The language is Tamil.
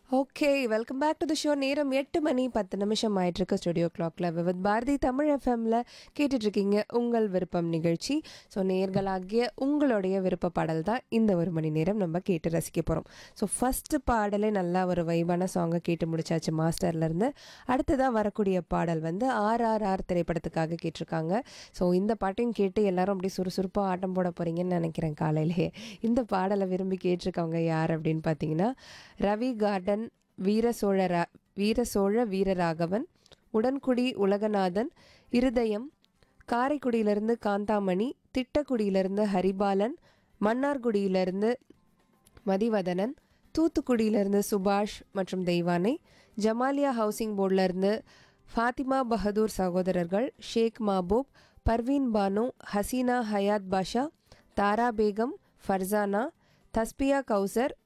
okay welcome back to the show நேரம் எட்டு மணி பத்து நிமிஷம் ஆயிட்டு இருக்கு ஸ்டுடியோ கிளாக்ல விவித் பாரதி தமிழ் எஃப்எம்ல கேட்டுட்டு இருக்கீங்க உங்கள் விருப்பம் நிகழ்ச்சி ஸோ நேர்களாகிய உங்களுடைய விருப்ப பாடல் தான் இந்த ஒரு மணி நேரம் நம்ம கேட்டு ரசிக்க போகிறோம் ஸோ ஃபர்ஸ்ட் பாடலே நல்லா ஒரு வைபான சாங்கை கேட்டு முடிச்சாச்சு மாஸ்டர்ல இருந்து அடுத்ததாக வரக்கூடிய பாடல் வந்து ஆர்ஆர்ஆர் திரைப்படத்துக்காக கேட்டிருக்காங்க ஸோ இந்த பாட்டையும் கேட்டு எல்லாரும் அப்படியே சுறுசுறுப்பாக ஆட்டம் போட போறீங்கன்னு நினைக்கிறேன் காலையிலேயே இந்த பாடலை விரும்பி கேட்டிருக்கவங்க யார் அப்படின்னு பார்த்தீங்கன்னா ரவி கார்டன் வீர சோழரா வீர சோழ வீரராகவன் உடன்குடி உலகநாதன் இருதயம் காரைக்குடியிலிருந்து காந்தாமணி திட்டக்குடியிலிருந்து ஹரிபாலன் மன்னார்குடியிலிருந்து மதிவதனன் தூத்துக்குடியிலிருந்து சுபாஷ் மற்றும் தெய்வானை ஜமாலியா ஹவுசிங் போர்டிலிருந்து ஃபாத்திமா பஹதூர் சகோதரர்கள் ஷேக் மாபூப் பர்வீன் பானு ஹசீனா ஹயாத் பாஷா தாரா பேகம் ஃபர்சானா தஸ்பியா கௌசர்